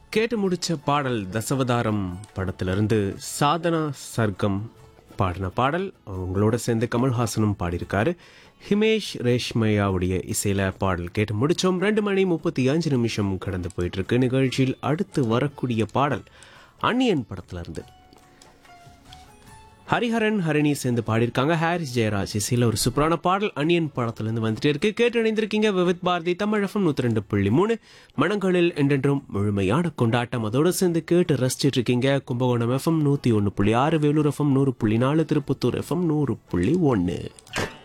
கேட்டு முடிச்ச பாடல் தசவதாரம் படத்திலிருந்து சாதனா சர்க்கம் பாடின பாடல் அவங்களோட சேர்ந்து கமல்ஹாசனும் பாடியிருக்காரு ஹிமேஷ் ரேஷ்மையாவுடைய இசையில பாடல் கேட்டு முடிச்சோம் ரெண்டு மணி முப்பத்தி அஞ்சு நிமிஷம் கடந்து போயிட்டு இருக்கு நிகழ்ச்சியில் அடுத்து வரக்கூடிய பாடல் அன்னியன் படத்துல இருந்து ஹரிஹரன் ஹரிணி சேர்ந்து பாடியிருக்காங்க ஹாரிஸ் ஜெயராஜ் இசையில் ஒரு சூப்பரான பாடல் அனியன் படத்துலேருந்து வந்துட்டே இருக்கு கேட்டு இணைந்திருக்கீங்க விவித் பாரதி தமிழகம் நூற்றி ரெண்டு புள்ளி மூணு மனங்களில் என்றென்றும் முழுமையான கொண்டாட்டம் அதோட சேர்ந்து கேட்டு ரசிச்சிட்டு இருக்கீங்க கும்பகோணம் எஃப்எம் நூற்றி ஒன்று புள்ளி ஆறு வேலூர் எஃப்எம் நூறு புள்ளி நாலு திருப்பத்தூர் எஃப்எம் நூறு புள்ளி ஒன்று